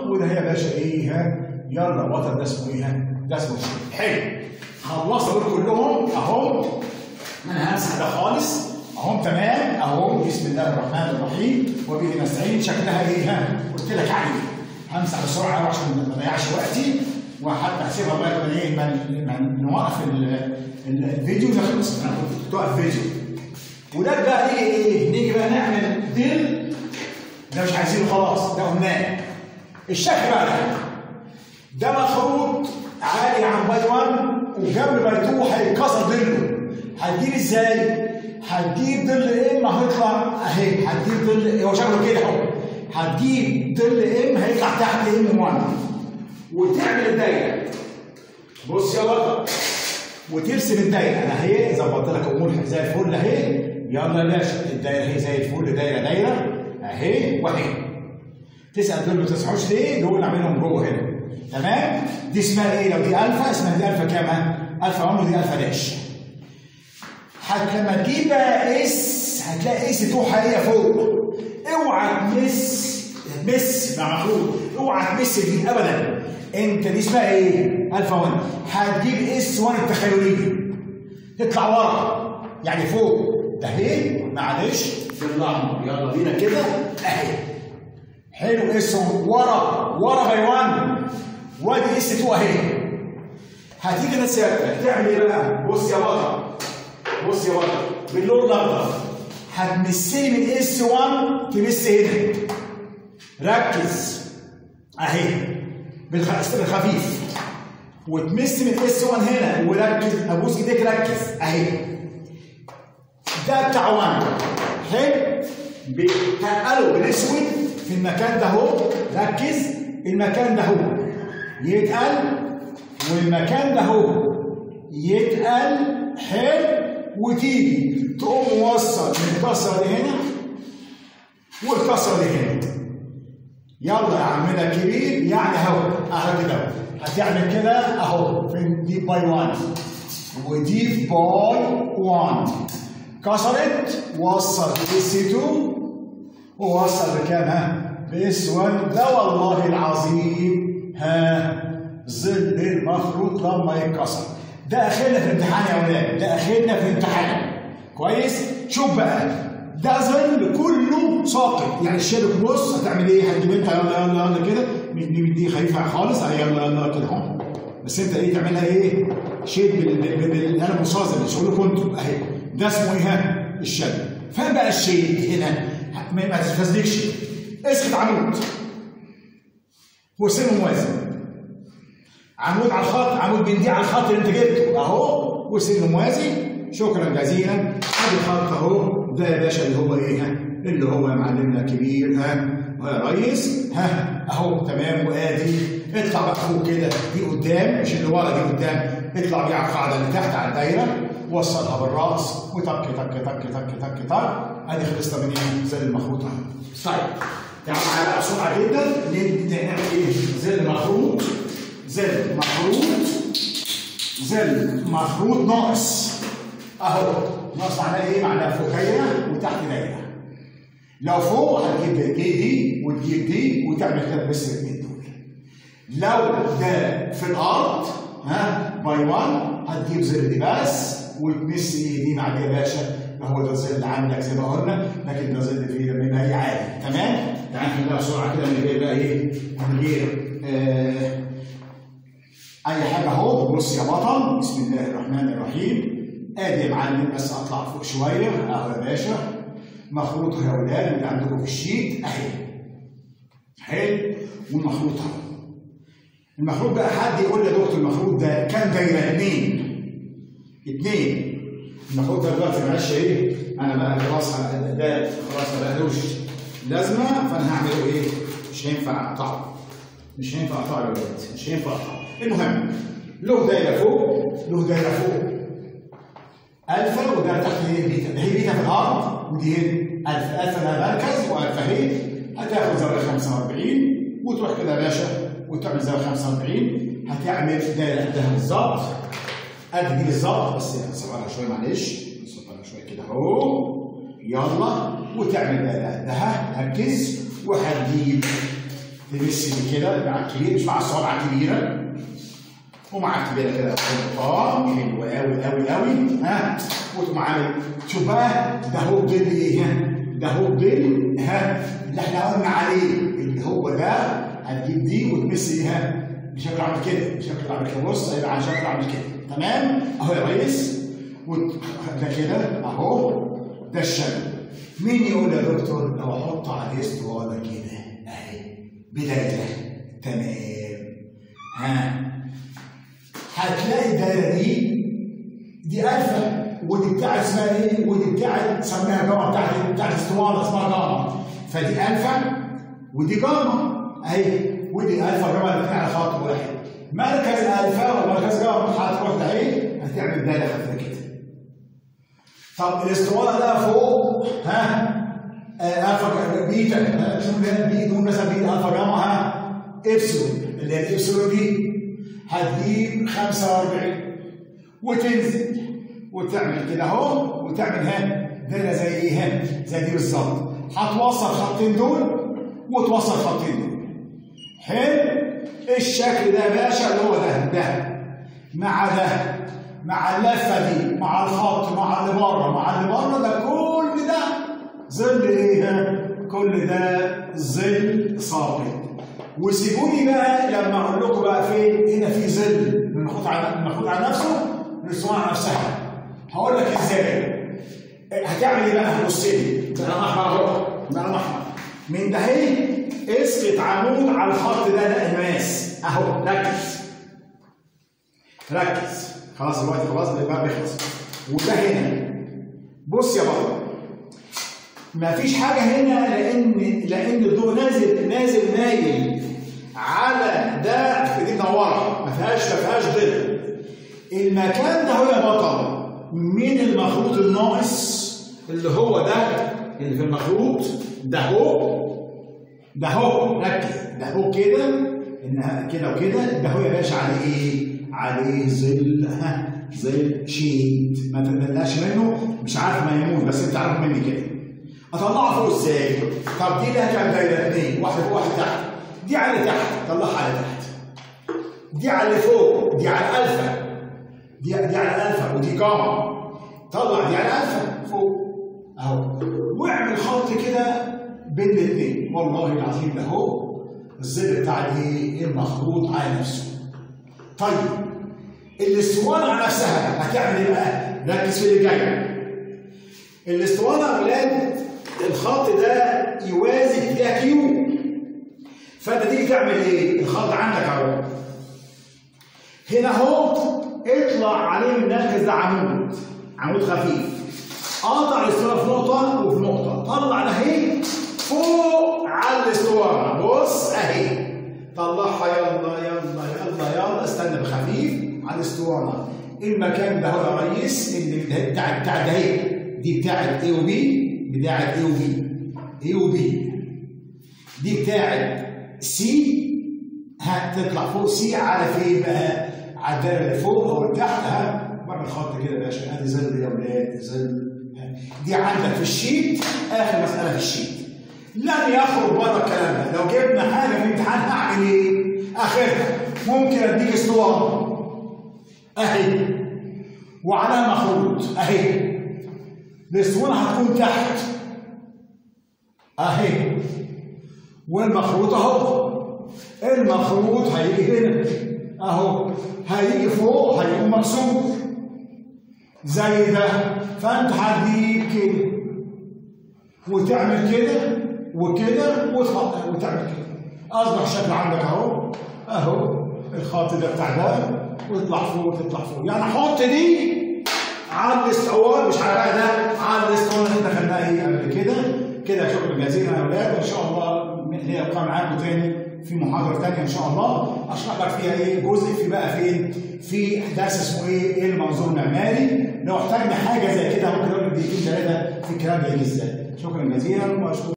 وده يا باشا ايه ها يلا وتر ده اسمه ايه ها ده اسمه شيب حلو خلصنا دول كلهم اهو انا همسح ده خالص اهو تمام اهو بسم الله الرحمن الرحيم وبه نستعين شكلها ايه ها قلت لك عليه همسح بسرعه أوي عشان ما اضيعش وقتي وحتى هسيبها بقى من ايه من من نوقف ال- ال- الفيديو ده خلص انا كنت توقف فيديو وده بقى نيجي ايه نيجي بقى نعمل ديل ده مش عايزينه خلاص ده قلناه الشكل بقى ده ده مخروط عالي عن باي 1 وجنب باي 2 هيتكسر ظله هتجيب ازاي؟ هتجيب ظل ام هيطلع اهي هتجيب ظل هو شكله كده اهو هتجيب ظل ام هيطلع تحت ام 1 وتعمل الدايره بص يا بطل وترسم الدايره انا اهي ظبطت لك امورك زي الفل اهي يلا يا باشا الدايره اهي زي الفل دايره دايره اهي واهي تسال دول ما تسمعوش ليه؟ دول نعملهم جوه هنا تمام؟ دي اسمها ايه؟ لو دي الفا اسمها دي الفا كام ها؟ الفا 1 ودي الفا داش. حتى لما تجيب بقى اس هتلاقي اس 2 حقيقه فوق. اوعى تمس تمس مع مخلوق اوعى تمس دي ابدا. انت دي اسمها ايه؟ الفا 1 هتجيب اس 1 التخيليه تطلع ورا يعني فوق ده اهي معلش بالاحمر يلا بينا كده اهي حلو اس ورا ورا باي 1 وادي اس 2 اهي هتيجي ناس هتعمل ايه بقى؟ بص يا بطل بص يا بطل باللون الاخضر هتمسني من اس 1 تمس هنا ركز اهي بالخ- بالخفيف وتمس من اس 1 هنا وركز ابوس ايديك ركز اهي ده بتاع 1 حلو بتقله بالاسود في المكان ده اهو ركز المكان ده اهو يتقل والمكان ده اهو يتقل حلو وتيجي تقوم موصل من الكسره دي هنا والكسره دي هنا يلا يا عمنا الكبير يعني اهو اهو كده اهو هتعمل كده اهو في دي باي 1 ودي باي 1 كسرت وصل اس 2 ووصل بكام ها؟ باس 1 ده والله العظيم ها ظل المخروط لما يتكسر ده اخرنا في الامتحان يا ولاد ده اخرنا في الامتحان كويس شوف بقى ده ظل كله ساقط يعني الشبك بص هتعمل ايه هتجيب انت يلا يلا يلا كده من دي من دي خفيفه خالص اهي يلا يلا كده اهو بس انت ايه تعملها ايه شيب بال- بال- بال- بالقلم الرصاص اللي شغله كنترول اهي ده اسمه ايه ها الشبك فين بقى الشيء هنا ما ما تتفزلكش اسكت عمود وسن موازي عمود على الخط عمود من دي على الخط اللي انت جبته اهو وسن موازي شكرا جزيلا ادي الخط اهو ده يا باشا اللي هو ايه ها اللي هو يا معلمنا الكبير ها يا ريس ها اهو تمام وادي اطلع بقى فوق كده دي قدام مش اللي ورا دي قدام اطلع بيها على القاعده اللي تحت على الدايره وصلها بالراس وتك تك تك تك تك تك ادي خلصنا من ايه زي المخروط اهو طيب تعالوا معايا بقى بسرعه جدا نبدا نعمل ايه زي المخروط زل مخروط زل مخروط ناقص اهو ناقص معناه ايه؟ معناه فوق دايره وتحت دايره لو فوق هتجيب دي دي وتجيب دي وتعمل كده بس الاثنين دول لو ده في الارض ها باي 1 هتجيب زر دي بس وتمس ايه دي مع دي يا باشا هو ده الزر اللي عندك زي ما قلنا لكن ده زر فيه منها هي عادي تمام؟ تعالى نحلها بسرعه كده من غير بقى ايه؟ من غير آه اي حاجه اهو بص يا بطل بسم الله الرحمن الرحيم ادي يا معلم بس اطلع فوق شويه اهو يا باشا مخروط يا ولاد اللي عندكم في الشيت اهي حلو والمخروط اهو المخروط بقى حد يقول لي يا دكتور المخروط ده كام دايره اثنين اثنين المخروط ده دلوقتي معلش ايه انا بقى خلاص ده خلاص ما بقالوش لازمه فانا هعمله ايه مش هينفع اقطعه مش هينفع اقطعه يا ولاد مش هينفع اقطعه المهم له دايره فوق له دايره فوق الفا ودايره تحت ايه بيتا ده هي بيتا في الارض ودي هنا الفا الفا ده مركز والفا هي هتاخد زاويه 45 وتروح كده يا باشا وتعمل زاويه 45 هتعمل دايره قدها بالظبط قد دي بالظبط بس نصغرها شويه معلش نصغرها شويه كده اهو يلا وتعمل دايره قدها ركز وهتجيب تمس دي كده مع الكبير مش مع الصوابع الكبيره ومع الكبيره كده اه حلو قوي قوي قوي ها وتقوم عامل شوف بقى ده هو ظل ايه ها ده هو ظل ها اللي احنا قلنا عليه اللي هو ده هتجيب دي وتمس ايه ها بشكل عامل كده بشكل عامل كده بص هيبقى على شكل عامل كده تمام اهو يا ريس وت- ده كده اهو ده الشكل مين يقول يا دكتور لو احط عليه اسطوانه كده اهي بدايه تمام ها هتلاقي الدايره دي دي الفا ودي بتاعت اسمها ايه؟ ودي بتاعت سميها جاما بتاعت بتاعت اسطوانه اسمها جاما فدي الفا ودي جاما اهي ودي الفا جاما الاثنين على خط واحد مركز الفا ومركز جاما هتروح ده ايه؟ هتعمل دايره خفيفه كده طب الاسطوانه ده فوق ها آه، الفا بيتا ها، شوف ده بي نقول مثلا بيتا الفا جاما ها ابسلون اللي هي الابسلون دي هتجيب 45 وتنزل وتعمل كده اهو وتعمل ها دايره زي ايه ها زي دي بالظبط هتوصل خطين دول وتوصل خطين دول حلو الشكل ده يا باشا اللي هو ده ده مع ده مع اللفه دي مع الخط مع اللي بره مع اللي بره ده كل ده ظل ايه ها؟ كل ده ظل ساقط وسيبوني بقى لما اقول لكم بقى فين هنا في ظل المخوط على المخوط على نفسه الاسطوانه نفسها هقول لك ازاي هتعمل ايه بقى هتبص لي ده انا احمر اهو ده انا احمر من ده هي اسقط عمود على الخط ده ده الماس اهو ركز ركز خلاص الوقت خلاص ده بقى بيخلص وده هنا بص يا بابا مفيش حاجه هنا لان لان الضوء نازل نازل نايل على ده دي منوره ما فيهاش ما فيهاش ظل المكان ده هو يا بطل من المخروط الناقص اللي هو ده اللي في المخروط ده هو ده هو ركز ده هو كده انها كده وكده ده هو يا باشا عليه ايه؟ عليه ظل ها ظل شيت ما تقلقش منه مش عارف ما يموت بس انت عارف مني كده اطلعه فوق ازاي؟ طب دي لها كام دايره اثنين واحده فوق واحده تحت دي على اللي تحت طلعها على تحت دي على اللي فوق دي على الالفا دي دي على الالفا ودي جاما طلع دي على الالفا فوق اهو واعمل خط كده بين الاثنين والله العظيم ده هو الظل بتاع الايه المخروط على نفسه طيب الاسطوانه نفسها هتعمل ايه بقى؟ ركز في اللي جاي الاسطوانه يا ولاد الخط ده يوازي اتجاه كيو فانت تيجي تعمل ايه؟ الخط عندك اهو هنا اهو اطلع عليه من المركز ده عمود عمود خفيف قاطع الاسطوانه في نقطه وفي نقطه طلع ده اهي فوق على الاسطوانه بص اهي طلعها يلا يلا يلا يلا استنى بخفيف على الاسطوانه المكان ده هو يا ريس اللي ده- بتاع بتاع ده اهي دي بتاعت اي وبي بتاعت اي وبي اي وبي دي بتاعت سي هتطلع فوق سي على فين بقى؟ على الدايره اللي فوق او اللي تحت ها بعمل خط كده يا باشا ادي ظل يا ولاد ظل دي عندك في الشيت اخر مساله في الشيت لن يخرج بره الكلام ده لو جبنا حاجه في الامتحان هعمل ايه؟ اخرها ممكن اديك اسطوانه اهي وعليها مخروط اهي الاسطوانه هتكون تحت اهي والمخروط اهو المخروط هيجي هنا اهو هيجي فوق هيكون مكسور زي ده فانت هتجيب كده وتعمل كده وكده وتحط وتعمل كده اصبح الشكل عندك اهو اهو الخط ده بتاع ده ويطلع فوق وتطلع فوق يعني حط دي على الاستوار مش على ده على الاستوار اللي احنا خدناها ايه قبل كده كده شكرا جزيلا يا اولاد وان شاء الله هي ابقى معاكم تاني في محاضره تانيه ان شاء الله اشرح لك فيها ايه جزء في بقى فين في احداث اسمه ايه ايه المنظور المعماري لو احتاجنا حاجه زي كده ممكن اقول لك دقيقتين ثلاثه في الكلام ده يجي ازاي شكرا جزيلا واشكر